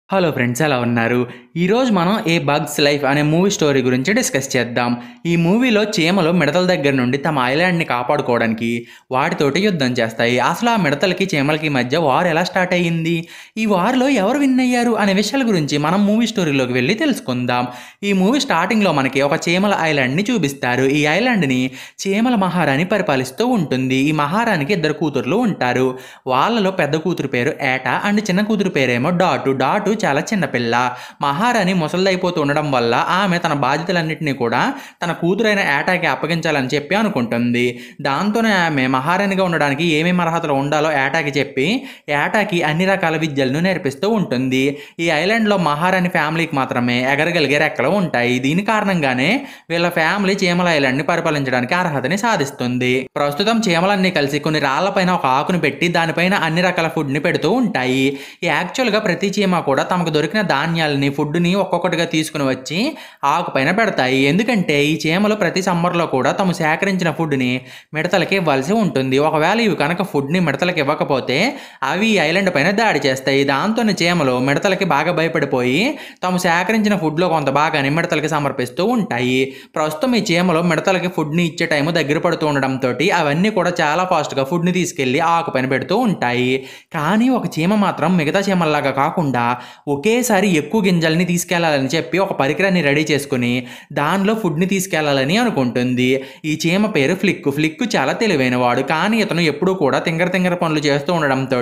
hello friends ఎలా ఉన్నారు ఈరోజు మనం ఏ బగ్స్ లైఫ్ అనే మూవీ స్టోరీ గురించి డిస్కస్ చేద్దాం ఈ మూవీలో చీమలు మిడతల దగ్గర నుండి తమ ఐలాండ్ని కాపాడుకోవడానికి వాటితోటి యుద్ధం చేస్తాయి అసలు ఆ మిడతలకి చీమలకి మధ్య వార్ ఎలా స్టార్ట్ అయ్యింది ఈ వార్లో ఎవరు విన్ అయ్యారు అనే విషయాల గురించి మనం మూవీ స్టోరీలోకి వెళ్ళి తెలుసుకుందాం ఈ మూవీ స్టార్టింగ్లో మనకి ఒక చీమల ఐలాండ్ని చూపిస్తారు ఈ ఐలాండ్ని చీమల మహారాణి పరిపాలిస్తూ ఉంటుంది ఈ మహారాణికి ఇద్దరు కూతుర్లు ఉంటారు వాళ్ళలో పెద్ద కూతురు పేరు ఏట అండ్ చిన్న కూతురు పేరేమో డాటు డాటు చాలా చిన్న పిల్ల మహారాణి ముసలిదైపోతూ ఉండడం వల్ల ఆమె తన బాధ్యతలన్నింటినీ కూడా తన కూతురైన ఏటాకి అప్పగించాలని చెప్పి అనుకుంటుంది దాంతోనే ఆమె మహారాణిగా ఉండడానికి ఏమేమి అర్హతలు ఉండాలో ఏటాకి చెప్పి ఏటాకి అన్ని రకాల విద్యలను నేర్పిస్తూ ఉంటుంది ఈ ఐలాండ్లో మహారాణి ఫ్యామిలీకి మాత్రమే ఎగరగలిగే రెక్కలు ఉంటాయి దీని కారణంగానే వీళ్ళ ఫ్యామిలీ చీమల ఐలాండ్ని పరిపాలించడానికి అర్హతని సాధిస్తుంది ప్రస్తుతం చీమలన్నీ కలిసి కొన్ని రాళ్లపైన ఒక ఆకును పెట్టి దానిపైన అన్ని రకాల ఫుడ్ని పెడుతూ ఉంటాయి యాక్చువల్గా ప్రతి చీమ కూడా తమకు దొరికిన ధాన్యాలని ఫుడ్ని ఒక్కొక్కటిగా తీసుకుని వచ్చి ఆకు పైన పెడతాయి ఎందుకంటే ఈ చీమలు ప్రతి సమ్మర్లో కూడా తాము సేకరించిన ఫుడ్ని మిడతలకి ఇవ్వాల్సి ఉంటుంది ఒకవేళ ఇవి కనుక ఫుడ్ని మిడతలకి ఇవ్వకపోతే అవి ఈ ఐలాండ్ పైన దాడి చేస్తాయి దాంతోనే చీమలు మిడతలకి బాగా భయపడిపోయి తాము సేకరించిన ఫుడ్లో కొంత భాగాన్ని మిడతలకి సమర్పిస్తూ ఉంటాయి ప్రస్తుతం ఈ చీమలు మిడతలకి ఫుడ్ని ఇచ్చే టైం దగ్గర పడుతూ ఉండడంతో అవన్నీ కూడా చాలా ఫాస్ట్గా ఫుడ్ని తీసుకెళ్ళి ఆకు పైన పెడుతూ ఉంటాయి కానీ ఒక చీమ మాత్రం మిగతా చీమల్లాగా కాకుండా ఒకేసారి ఎక్కువ గింజల్ని తీసుకెళ్లాలని చెప్పి ఒక పరికరాన్ని రెడీ చేసుకుని దానిలో ఫుడ్ని తీసుకెళ్లాలని అనుకుంటుంది ఈ చీమ పేరు ఫ్లిక్ ఫ్లిక్ చాలా తెలివైన వాడు కానీ ఇతను ఎప్పుడూ కూడా తింగర తింగర పనులు చేస్తూ ఉండడంతో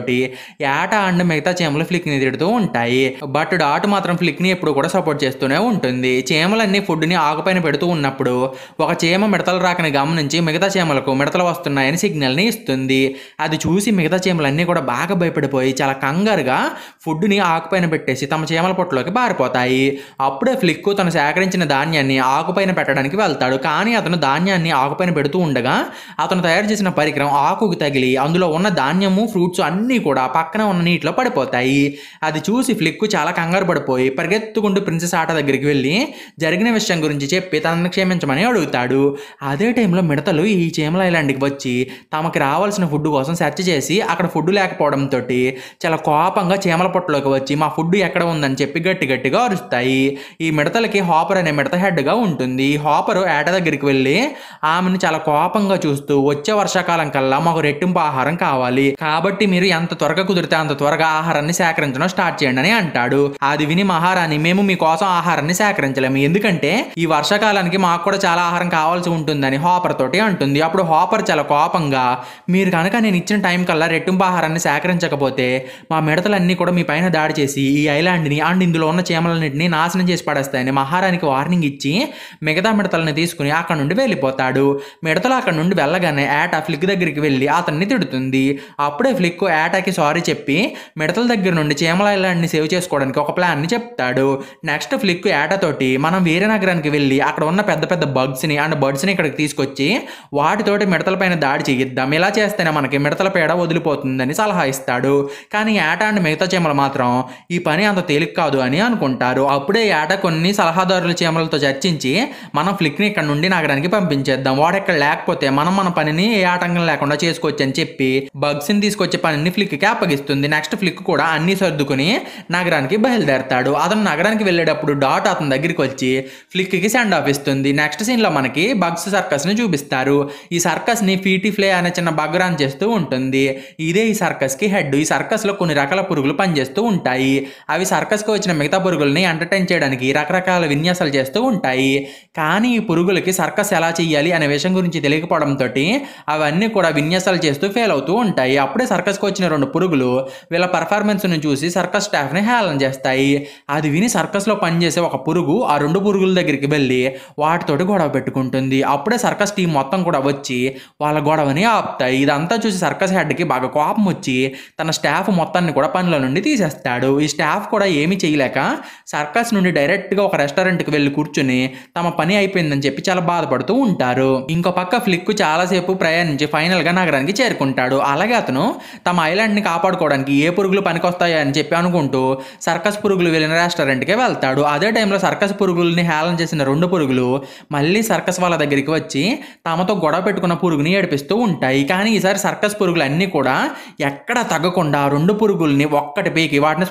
ఏట అండ్ మిగతా చీమలు ఫ్లిక్ని తిడుతూ ఉంటాయి బట్ డాట్ మాత్రం ఫ్లిక్ని ఎప్పుడు కూడా సపోర్ట్ చేస్తూనే ఉంటుంది చీమలన్నీ ఫుడ్ని ఆకుపైన పెడుతూ ఉన్నప్పుడు ఒక చీమ మిడతలు రాకని గమనించి మిగతా చీమలకు మిడతలు వస్తున్నాయని సిగ్నల్ని ఇస్తుంది అది చూసి మిగతా చీమలన్నీ కూడా బాగా భయపడిపోయి చాలా కంగారుగా ఫుడ్ని ఆకుపైన పెట్టేసి తమ చీమల పొట్టులోకి పారిపోతాయి అప్పుడే ఫ్లిక్ తను సేకరించిన ధాన్యాన్ని ఆకుపైన పెట్టడానికి వెళ్తాడు కానీ అతను ధాన్యాన్ని ఆకుపైన పెడుతూ ఉండగా అతను తయారు చేసిన పరికరం ఆకుకు తగిలి అందులో ఉన్న ధాన్యము ఫ్రూట్స్ అన్నీ కూడా పక్కన ఉన్న నీటిలో పడిపోతాయి అది చూసి ఫ్లిక్ చాలా కంగారు పడిపోయి పరిగెత్తుకుంటూ ప్రిన్సెస్ ఆట దగ్గరికి వెళ్ళి జరిగిన విషయం గురించి చెప్పి తనని క్షమించమని అడుగుతాడు అదే టైంలో మిడతలు ఈ చీమల ఐలాండ్కి వచ్చి తమకి రావాల్సిన ఫుడ్ కోసం సెర్చ్ చేసి అక్కడ ఫుడ్ లేకపోవడంతో చాలా కోపంగా చీమల పొట్టలోకి వచ్చి మా ఫుడ్ ఎక్కడ ఉందని చెప్పి గట్టి గట్టిగా అరుస్తాయి ఈ మిడతలకి హాపర్ అనే మిడత హెడ్గా ఉంటుంది ఈ హాపర్ ఏట దగ్గరికి వెళ్ళి ఆమెను చాలా కోపంగా చూస్తూ వచ్చే వర్షాకాలం కల్లా మాకు రెట్టింపు ఆహారం కావాలి కాబట్టి మీరు ఎంత త్వరగా కుదిరితే అంత త్వరగా ఆహారాన్ని సేకరించడం స్టార్ట్ చేయండి అని అంటాడు అది విని మహారాణి మేము మీకోసం ఆహారాన్ని సేకరించలేము ఎందుకంటే ఈ వర్షాకాలానికి మాకు కూడా చాలా ఆహారం కావాల్సి ఉంటుందని హాపర్ తోటి అంటుంది అప్పుడు హాపర్ చాలా కోపంగా మీరు కనుక నేను ఇచ్చిన టైం కల్లా రెట్టింపు ఆహారాన్ని సేకరించకపోతే మా మిడతలన్నీ కూడా మీ పైన దాడి చేసి ఈ ఐలాండ్ని అండ్ ఇందులో ఉన్న చీమలన్నింటినీ నాశనం చేసి పడేస్తాయని మహారానికి వార్నింగ్ ఇచ్చి మిగతా మిడతలని తీసుకుని అక్కడ నుండి వెళ్ళిపోతాడు మిడతలు అక్కడ నుండి వెళ్ళగానే ఏట ఫ్లిక్ దగ్గరికి వెళ్ళి అతన్ని తిడుతుంది అప్పుడే ఫ్లిక్ ఏటాకి సారీ చెప్పి మిడతల దగ్గర నుండి చీమల ఐలాండ్ని సేవ్ చేసుకోవడానికి ఒక ప్లాన్ని చెప్తాడు నెక్స్ట్ ఫ్లిక్ ఏటతోటి మనం వేరే నగరానికి వెళ్ళి అక్కడ ఉన్న పెద్ద పెద్ద బగ్స్ని అండ్ బర్డ్స్ని ఇక్కడికి తీసుకొచ్చి వాటితోటి మిడతల పైన దాడి చేయిద్దాం ఇలా చేస్తేనే మనకి మిడతల పేడ వదిలిపోతుందని సలహా ఇస్తాడు కానీ ఏట అండ్ మిగతా చీమలు మాత్రం ఈ పని అంత తేలిక కాదు అని అనుకుంటారు అప్పుడే ఏట కొన్ని సలహాదారుల చీమలతో చర్చించి మనం ఫ్లిక్ని ఇక్కడ నుండి నగరానికి పంపించేద్దాం వాడు ఇక్కడ లేకపోతే మనం మన పనిని ఏ ఆటంకం లేకుండా చేసుకోవచ్చు అని చెప్పి బగ్స్ని తీసుకొచ్చే పనిని ఫ్లిక్కి అప్పగిస్తుంది నెక్స్ట్ ఫ్లిక్ కూడా అన్ని సర్దుకుని నగరానికి బయలుదేరతాడు అతను నగరానికి వెళ్ళేటప్పుడు డాట్ అతని దగ్గరికి వచ్చి ఫ్లిక్కి సెండ్ ఆఫ్ ఇస్తుంది నెక్స్ట్ సీన్లో మనకి బగ్స్ సర్కస్ని చూపిస్తారు ఈ సర్కస్ని ఫీటీ ఫ్లే అనే చిన్న బగ్ రన్ చేస్తూ ఉంటుంది ఇదే ఈ సర్కస్కి హెడ్ ఈ సర్కస్లో కొన్ని రకాల పురుగులు పనిచేస్తూ ఉంటాయి అవి సర్కస్కి వచ్చిన మిగతా పురుగుల్ని ఎంటర్టైన్ చేయడానికి రకరకాల విన్యాసాలు చేస్తూ ఉంటాయి కానీ ఈ పురుగులకి సర్కస్ ఎలా చేయాలి అనే విషయం గురించి తెలియకపోవడంతో అవన్నీ కూడా విన్యాసాలు చేస్తూ ఫెయిల్ అవుతూ ఉంటాయి అప్పుడే సర్కస్కి వచ్చిన రెండు పురుగులు వీళ్ళ పర్ఫార్మెన్స్ను చూసి సర్కస్ స్టాఫ్ని హేళన చేస్తాయి అది విని సర్కస్లో పనిచేసే ఒక పురుగు ఆ రెండు పురుగుల దగ్గరికి వెళ్ళి వాటితోటి గొడవ పెట్టుకుంటుంది అప్పుడే సర్కస్ టీం మొత్తం కూడా వచ్చి వాళ్ళ గొడవని ఆపుతాయి ఇదంతా చూసి సర్కస్ హెడ్కి బాగా కోపం వచ్చి తన స్టాఫ్ మొత్తాన్ని కూడా పనిలో నుండి తీసేస్తాడు ఈ స్టాఫ్ కూడా ఏమీ చేయలేక సర్కస్ నుండి డైరెక్ట్గా ఒక రెస్టారెంట్కి వెళ్ళి కూర్చుని తమ పని అయిపోయిందని చెప్పి చాలా బాధపడుతూ ఉంటారు ఇంకో పక్క ఫ్లిక్ చాలాసేపు ప్రయాణించి ఫైనల్గా నగరానికి చేరుకుంటాడు అలాగే అతను తమ ఐలాండ్ని కాపాడుకోవడానికి ఏ పురుగులు పనికొస్తాయో అని చెప్పి అనుకుంటూ సర్కస్ పురుగులు వెళ్ళిన రెస్టారెంట్కే వెళ్తాడు అదే టైంలో సర్కస్ పురుగుల్ని హేళన చేసిన రెండు పురుగులు మళ్ళీ సర్కస్ వాళ్ళ దగ్గరికి వచ్చి తమతో గొడవ పెట్టుకున్న పురుగుని ఏడిపిస్తూ ఉంటాయి కానీ ఈసారి సర్కస్ పురుగులు అన్నీ కూడా ఎక్కడ తగ్గకుండా రెండు పురుగుల్ని ఒక్కటి పీకి వాటిని స్పృహ తప్పేలా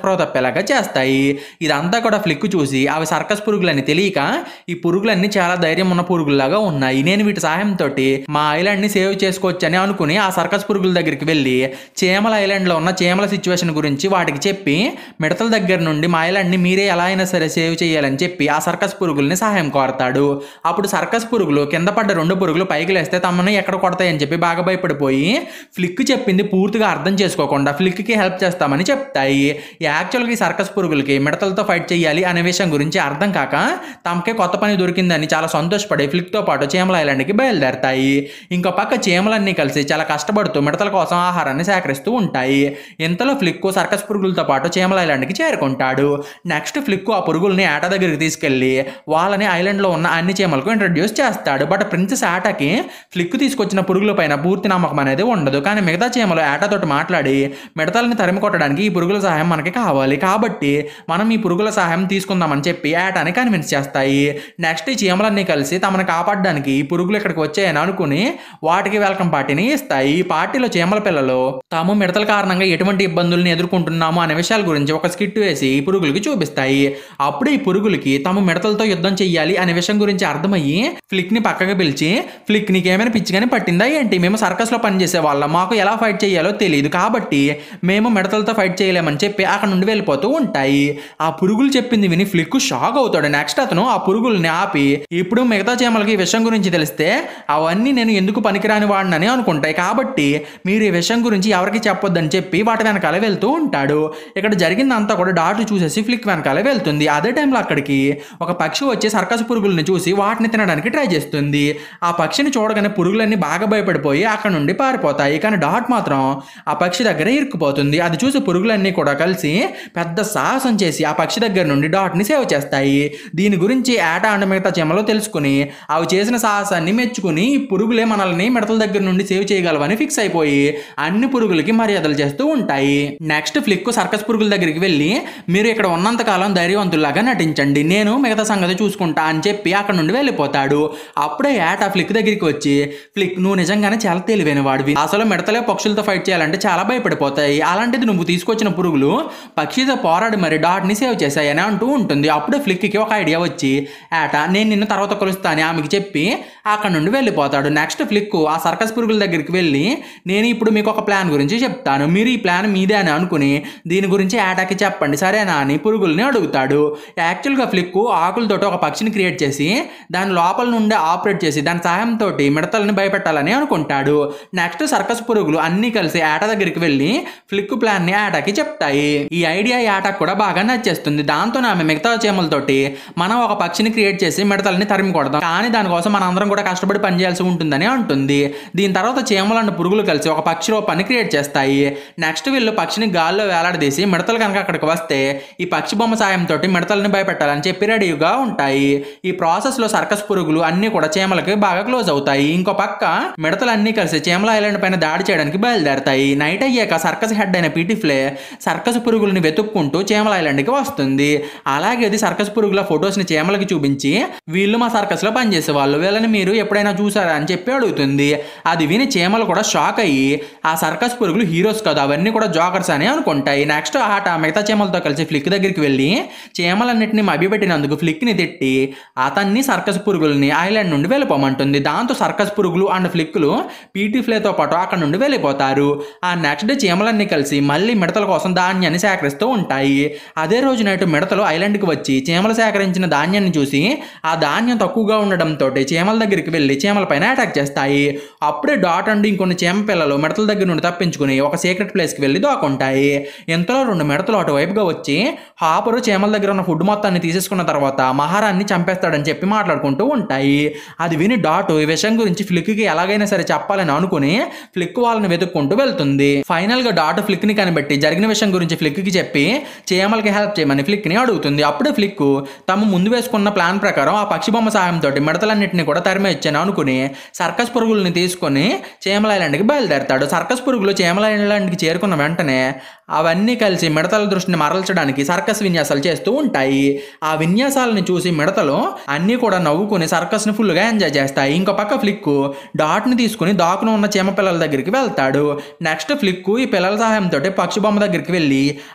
పడిపోయేలాగా చేస్తాయి ఇదంతా కూడా ఫ్లిక్ చూసి అవి సర్కస్ పురుగులని తెలియక ఈ పురుగులన్నీ చాలా ధైర్యం ఉన్న పురుగుల్లాగా ఉన్నాయి నేను వీటి సహాయంతో మా ఐలాండ్ ని సేవ్ చేసుకోవచ్చని అనుకుని ఆ సర్కస్ పురుగుల దగ్గరికి వెళ్ళి చీమల ఐలాండ్ లో ఉన్న చీమల సిచ్యువేషన్ గురించి వాటికి చెప్పి మిడతల దగ్గర నుండి మా ఐలాండ్ ని మీరే ఎలా అయినా సరే సేవ్ చేయాలని చెప్పి ఆ సర్కస్ పురుగుల్ని సహాయం కోరతాడు అప్పుడు సర్కస్ పురుగులు కింద పడ్డ రెండు పురుగులు పైకి లేస్తే తమను ఎక్కడ కొడతాయని చెప్పి బాగా భయపడిపోయి ఫ్లిక్ చెప్పింది పూర్తిగా అర్థం చేసుకోకుండా ఫ్లిక్ కి హెల్ప్ చేస్తామని చెప్తాయి యాక్చువల్గా ఈ సర్కస్ పురుగులకి మిడతలతో ఫైట్ చేయాలి అనే విషయం గురించి అర్థం కాక తమకే కొత్త పని దొరికిందని చాలా సంతోషపడి ఫ్లిక్తో పాటు చీమల ఐలాండ్కి బయలుదేరతాయి ఇంకో పక్క చీమలన్నీ కలిసి చాలా కష్టపడుతూ మిడతల కోసం ఆహారాన్ని సేకరిస్తూ ఉంటాయి ఇంతలో ఫ్లిక్ సర్కస్ పురుగులతో పాటు చీమల ఐలాండ్కి చేరుకుంటాడు నెక్స్ట్ ఫ్లిక్ ఆ పురుగుల్ని ఆట దగ్గరికి తీసుకెళ్లి వాళ్ళని ఐలాండ్లో ఉన్న అన్ని చీమలకు ఇంట్రడ్యూస్ చేస్తాడు బట్ ప్రిన్సెస్ ఆటకి ఫ్లిక్ తీసుకొచ్చిన పురుగుల పైన పూర్తి నమ్మకం అనేది ఉండదు కానీ మిగతా చీమలు ఆటతోటి మాట్లాడి మిడతల్ని తరిమి కొట్టడానికి ఈ పురుగుల సహాయం మనకి కావాలి కాబట్టి మనం ఈ పురుగుల సహాయం తీసుకుందామని చెప్పి ఆటాని కన్విన్స్ చేస్తాయి నెక్స్ట్ ఈ చీమలన్నీ కలిసి తమను కాపాడడానికి ఈ పురుగులు ఇక్కడికి వచ్చాయని అనుకుని వాటికి వెల్కమ్ పార్టీని ఇస్తాయి ఈ పార్టీలో చీమల పిల్లలు తాము మిడతల కారణంగా ఎటువంటి ఇబ్బందుల్ని ఎదుర్కొంటున్నాము అనే విషయాల గురించి ఒక స్కిట్ వేసి ఈ పురుగులకి చూపిస్తాయి అప్పుడు ఈ పురుగులకి తాము మిడతలతో యుద్ధం చెయ్యాలి అనే విషయం గురించి అర్థమయ్యి ఫ్లిక్ ని పక్కకు పిలిచి ఫ్లిక్ నీకు ఏమైనా పిచ్చిగానే పట్టిందా ఏంటి మేము సర్కస్ లో పనిచేసే వాళ్ళం మాకు ఎలా ఫైట్ చేయాలో తెలియదు కాబట్టి మేము మిడతలతో ఫైట్ చేయలేమని చెప్పి అక్కడ నుండి వెళ్ళిపోతూ ఉంటాయి ఆ పురుగులు చెప్పింది విని ఫ్లిక్ షాక్ అవుతాడు నెక్స్ట్ అతను ఆ పురుగుల్ని ఆపి ఇప్పుడు మిగతా చీమలకి ఈ విషయం గురించి తెలిస్తే అవన్నీ నేను ఎందుకు పనికిరాని వాడినని అనుకుంటాయి కాబట్టి మీరు ఈ విషయం గురించి ఎవరికి చెప్పొద్దని చెప్పి వాటి వెనకాల వెళ్తూ ఉంటాడు ఇక్కడ జరిగిందంతా కూడా డాటు చూసేసి ఫ్లిక్ వెనకాల వెళ్తుంది అదే టైంలో అక్కడికి ఒక పక్షి వచ్చి సర్కస్ పురుగుల్ని చూసి వాటిని తినడానికి ట్రై చేస్తుంది ఆ పక్షిని చూడగానే పురుగులన్నీ బాగా భయపడిపోయి అక్కడ నుండి పారిపోతాయి కానీ డాట్ మాత్రం ఆ పక్షి దగ్గర ఇరుక్కుపోతుంది అది చూసి పురుగులన్నీ కూడా కలిసి పెద్ద సాహసం చేసి ఆ పక్షి దగ్గర నుండి డాట్ని సేవ్ చేస్తాయి దీని గురించి ఏటా అండ్ మిగతా చీమలో తెలుసుకుని అవి చేసిన సాహసాన్ని మెచ్చుకుని ఈ పురుగులే మనల్ని మిడతల దగ్గర నుండి సేవ్ చేయగలవని ఫిక్స్ అయిపోయి అన్ని పురుగులకి మర్యాదలు చేస్తూ ఉంటాయి నెక్స్ట్ ఫ్లిక్ సర్కస్ పురుగుల దగ్గరికి వెళ్ళి మీరు ఇక్కడ ఉన్నంత కాలం ధైర్యవంతుల్లాగా నటించండి నేను మిగతా సంగతి చూసుకుంటా అని చెప్పి అక్కడ నుండి వెళ్ళిపోతాడు అప్పుడే ఏట ఫ్లిక్ దగ్గరికి వచ్చి ఫ్లిక్ నువ్వు నిజంగానే చాలా తెలివైన వాడివి అసలు మిడతలే పక్షులతో ఫైట్ చేయాలంటే చాలా భయపడిపోతాయి అలాంటిది నువ్వు తీసుకొచ్చిన పురుగులు పక్షితో పోరాడి మరి డాట్ని సేవ్ చేశాయి అని అంటూ ఉంటుంది అప్పుడే ఫ్లిక్కి ఒక ఐడియా వచ్చి ఏట నేను నిన్ను తర్వాత కలుస్తాను ఆమెకి చెప్పి అక్కడ నుండి వెళ్ళిపోతాడు నెక్స్ట్ ఫ్లిక్ ఆ సర్కస్ పురుగుల దగ్గరికి వెళ్ళి నేను ఇప్పుడు మీకు ఒక ప్లాన్ గురించి చెప్తాను మీరు ఈ ప్లాన్ మీదే అని అనుకుని దీని గురించి ఏటాకి చెప్పండి సరేనా అని పురుగుల్ని అడుగుతాడు యాక్చువల్గా ఫ్లిక్ ఆకులతోటి ఒక పక్షిని క్రియేట్ చేసి దాని లోపల నుండి ఆపరేట్ చేసి దాని సహాయంతో మిడతల్ని భయపెట్టాలని అనుకుంటాడు నెక్స్ట్ సర్కస్ పురుగులు అన్నీ కలిసి ఏట దగ్గరికి వెళ్ళి ఫ్లిక్ ప్లాన్ ని ఏటాకి చెప్తాయి ఈ ఐడియా ఏటాకు కూడా బాగా నచ్చేస్తుంది దాంతో ఆమె మిగతా చీమలతోటి మనం ఒక పక్షిని క్రియేట్ చేసి మిడతల్ని తరిమి కొడదాం కానీ దానికోసం మన అందరం కూడా కష్టపడి పనిచేయాల్సి ఉంటుందని అంటుంది దీని తర్వాత చీమలు అన్న పురుగులు కలిసి ఒక పక్షి రూపాన్ని క్రియేట్ చేస్తాయి నెక్స్ట్ వీళ్ళు పక్షిని గాల్లో వేలాడదీసి మిడతలు కనుక అక్కడికి వస్తే ఈ పక్షి బొమ్మ సాయంతో మిడతల్ని భయపెట్టాలని చెప్పి రెడీగా ఉంటాయి ఈ ప్రాసెస్ లో సర్కస్ పురుగులు అన్ని కూడా చీమలకి బాగా క్లోజ్ అవుతాయి ఇంకో పక్క మిడతలు అన్ని కలిసి చీమల ఐలాండ్ పైన దాడి చేయడానికి బయలుదేరతాయి నైట్ అయ్యాక సర్కస్ హెడ్ అయిన పీటిఫ్లే సర్కస్ పురుగుల్ని వెతుక్కుంటూ చీమల ఐలాండ్కి వస్తుంది అలాగే అది సర్కస్ పురుగుల ఫొటోస్ని చీమలకి చూపించి వీళ్ళు మా సర్కస్లో పనిచేసే వాళ్ళు వీళ్ళని మీరు ఎప్పుడైనా చూసారా అని చెప్పి అడుగుతుంది అది విని చీమలు కూడా షాక్ అయ్యి ఆ సర్కస్ పురుగులు హీరోస్ కాదు అవన్నీ కూడా జోకర్స్ అని అనుకుంటాయి నెక్స్ట్ ఆట మిగతా చీమలతో కలిసి ఫ్లిక్ దగ్గరికి వెళ్ళి చీమలన్నింటినీ మభ్యపెట్టినందుకు ఫ్లిక్ని తిట్టి అతన్ని సర్కస్ పురుగుల్ని ఐలాండ్ నుండి వెళ్ళిపోమంటుంది దాంతో సర్కస్ పురుగులు అండ్ ఫ్లిక్లు పీటీ ఫ్లేతో పాటు అక్కడ నుండి వెళ్ళిపోతారు ఆ నెక్స్ట్ డే చీమలన్నీ కలిసి మళ్ళీ మిడతల కోసం ధాన్యాన్ని సేకరిస్తూ ఉంటాయి అదే రోజు నైట్ మిడతలు ఐలాండ్కి వచ్చి చీమలు సేకరించిన ధాన్యాన్ని చూసి ఆ ధాన్యం తక్కువగా ఉండడంతో చీమల దగ్గరికి వెళ్ళి చీమల పైన అటాక్ చేస్తాయి అప్పుడే డాట్ అండ్ ఇంకొన్ని చీమ పిల్లలు మిడతల దగ్గర నుండి తప్పించుకుని ఒక సీక్రెట్ ప్లేస్కి వెళ్ళి దాక్కుంటాయి ఇంతలో రెండు మిడతలు అటువైపుగా వచ్చి హాపరు చీమల దగ్గర ఉన్న ఫుడ్ మొత్తాన్ని తీసేసుకున్న తర్వాత మహారాన్ని చంపేస్తాడని చెప్పి మాట్లాడుకుంటూ ఉంటాయి అది విని డాట్ ఈ విషయం గురించి ఫ్లిక్కి ఎలాగైనా సరే చెప్పాలని అనుకుని ఫ్లిక్ వాళ్ళని వెతుక్కుంటూ వెళ్తుంది ఫైనల్ గా డాట్ ఫ్లిక్ ని కనిపెట్టి జరిగిన విషయం గురించి ఫ్లిక్ కి చెప్పి చీమలకి హెల్ప్ చేయమని ఫ్లిక్ ని అడుగుతుంది అప్పుడే ఫ్లిక్ తాము ముందు వేసుకున్న ప్లాన్ ప్రకారం ఆ పక్షి బొమ్మ సాయంతో మిడతలన్నింటినీ కూడా తరిమేచ్చాను అనుకుని సర్కస్ పురుగుల్ని తీసుకొని చీమల ఐలాండ్కి బయలుదేరతాడు సర్కస్ పురుగులు చీమల ఐలాండ్కి చేరుకున్న వెంటనే అవన్నీ కలిసి మిడతల దృష్టిని మరల్చడానికి సర్కస్ విన్యాసాలు చేస్తూ ఉంటాయి ఆ విన్యాసాలను చూసి మిడతలు అన్నీ కూడా నవ్వుకుని సర్కస్ని ఫుల్గా ఎంజాయ్ చేస్తాయి ఇంకో పక్క ఫ్లిక్ డాట్ని తీసుకుని దాకును ఉన్న చీమ పిల్లల దగ్గరికి వెళ్తాడు నెక్స్ట్ ఫ్లిక్ ఈ పిల్లల సహాయంతో పక్షి బొమ్మ దగ్గరికి వెళ్ళి ఆ బొమ్మ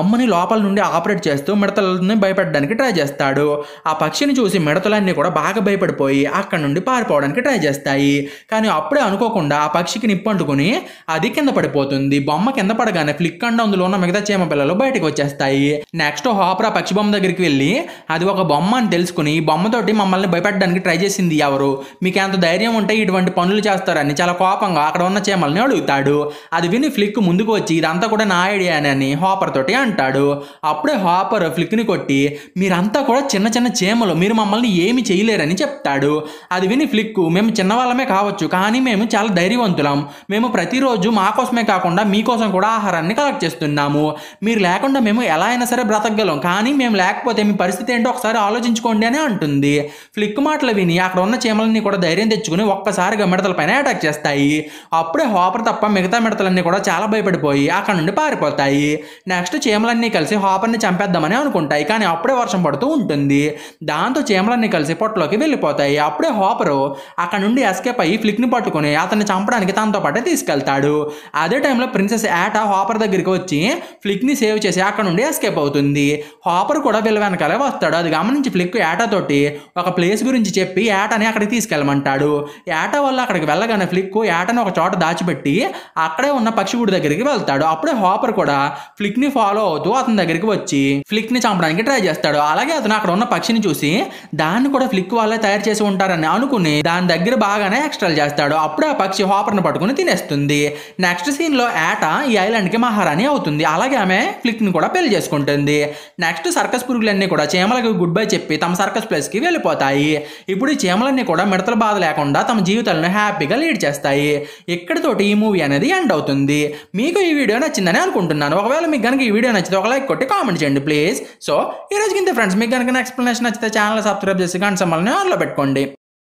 బొమ్మని లోపల నుండి ఆపరేట్ చేస్తూ మిడతలని భయపెట్టడానికి ట్రై చేస్తాడు ఆ పక్షిని చూసి మిడతలన్నీ కూడా బాగా భయపడిపోయి అక్కడ నుండి పారిపోవడానికి ట్రై చేస్తాయి కానీ అప్పుడే అనుకోకుండా ఆ పక్షికి నిప్పు అంటుకుని అది కింద పడిపోతుంది బొమ్మ కింద పడగానే ఫ్లిక్ అండ్ అందులో ఉన్న మిగతా చీమ పిల్లలు బయటకు వచ్చేస్తాయి నెక్స్ట్ హాపర్ ఆ పక్షి బొమ్మ దగ్గరికి వెళ్ళి అది ఒక బొమ్మ అని తెలుసుకుని ఈ బొమ్మతోటి మమ్మల్ని భయపెట్టడానికి ట్రై చేసింది ఎవరు మీకు ఎంత ధైర్యం ఉంటే ఇటువంటి పనులు చేస్తారని చాలా కోపంగా అక్కడ ఉన్న చీమల్ని అడుగుతాడు అది విని ఫ్లిక్ ముందుకు వచ్చి ఇదంతా కూడా నా ఐడియా అని హాపర్ తోటి అంటాడు అప్పుడే హాపర్ ఫ్లిక్ని కొట్టి మీరంతా కూడా చిన్న చిన్న చీమలు మీరు మమ్మల్ని ఏమి చేయలేరని చెప్తాడు అది విని ఫ్లిక్ మేము చిన్నవాళ్ళమే కావచ్చు కానీ మేము చాలా ధైర్యవంతులం మేము ప్రతిరోజు మా కోసమే కాకుండా మీకోసం కూడా ఆహారాన్ని కలెక్ట్ చేస్తున్నాము మీరు లేకుండా మేము ఎలా అయినా సరే బ్రతకగలం కానీ మేము లేకపోతే మీ పరిస్థితి ఏంటో ఒకసారి ఆలోచించుకోండి అని అంటుంది ఫ్లిక్ మాటలు విని అక్కడ ఉన్న చీమలన్నీ కూడా ధైర్యం తెచ్చుకుని ఒక్కసారిగా మిడతల పైన అటాక్ చేస్తాయి అప్పుడే హాపర్ తప్ప మిగతా మిడతలన్నీ కూడా చాలా భయపడిపోయి అక్కడ నుండి పారిపోతాయి నెక్స్ట్ చీమలన్నీ కలిసి హాపర్ని చంపేద్దామని అనుకుంటాయి కానీ అప్పుడే వర్షం పడుతూ ఉంటుంది దాంతో చీమలన్నీ కలిసి పొట్టలోకి వెళ్ళిపోతాయి అప్పుడే హాపరు అక్కడ నుండి ఎస్కేప్ అయ్యి ఫ్లిక్ని పట్టుకుని అతన్ని చంపడానికి తనతో పాటే తీసుకెళ్తాడు అదే టైంలో ప్రిన్సెస్ యాటా హాపర్ దగ్గరికి వచ్చి ఫ్లిక్ని సేవ్ చేసి అక్కడ నుండి ఎస్కేప్ అవుతుంది హాపర్ కూడా వీళ్ళ వెనకాలే వస్తాడు అది గమనించి ఫ్లిక్ యాటాతోటి ఒక ప్లేస్ గురించి చెప్పి యాటని అక్కడికి తీసుకెళ్ళమంటాడు యాటా వల్ల అక్కడికి వెళ్ళగానే ఫ్లిక్ యాటని ఒక చోట దాచిపెట్టి అక్కడే ఉన్న పక్షిగుడి దగ్గరికి వెళ్తాడు అప్పుడే హాపర్ కూడా ఫ్లిక్ ని ఫాలో అవుతూ అతని దగ్గరికి వచ్చి ఫ్లిక్ ని చంపడానికి ట్రై చేస్తాడు అలాగే అతను అక్కడ ఉన్న పక్షిని చూసి దాన్ని కూడా ఫ్లిక్ వాళ్ళే తయారు చేసి ఉంటారని అనుకుని దాని దగ్గర బాగానే ఎక్స్ట్రా చేస్తాడు అప్పుడే ఆ పక్షి హాపర్ ని పట్టుకుని తినేస్తుంది నెక్స్ట్ సీన్ లో యాట ఈ ఐలాండ్ కి మహారాణి అవుతుంది అలాగే ఆమె ఫ్లిక్ ని కూడా పెళ్లి చేసుకుంటుంది నెక్స్ట్ సర్కస్ పురుగులన్నీ కూడా చీమలకు గుడ్ బై చెప్పి తమ సర్కస్ ప్లేస్ కి వెళ్ళిపోతాయి ఇప్పుడు ఈ చీమలన్నీ కూడా మిడతల బాధ లేకుండా తమ జీవితాలను హ్యాపీగా లీడ్ చేస్తాయి ఇక్కడితోటి ఈ మూవీ అనేది ఎండ్ అవుతుంది మీకు ఈ వీడియో నచ్చిందని అనుకుంటున్నాను ఒకవేళ మీకు కనుక ఈ వీడియో నచ్చితే ఒక లైక్ కొట్టి కామెంట్ చేయండి ప్లీజ్ సో ఈ రోజు కింద ఫ్రెండ్స్ మీకు కనుక ఎక్స్ప్లెనేషన్ నచ్చితే ఛానల్ సబ్స్క్రైబ్ చేసి గంట సమ్మల్ని ఆన్లో పెట్టుకోండి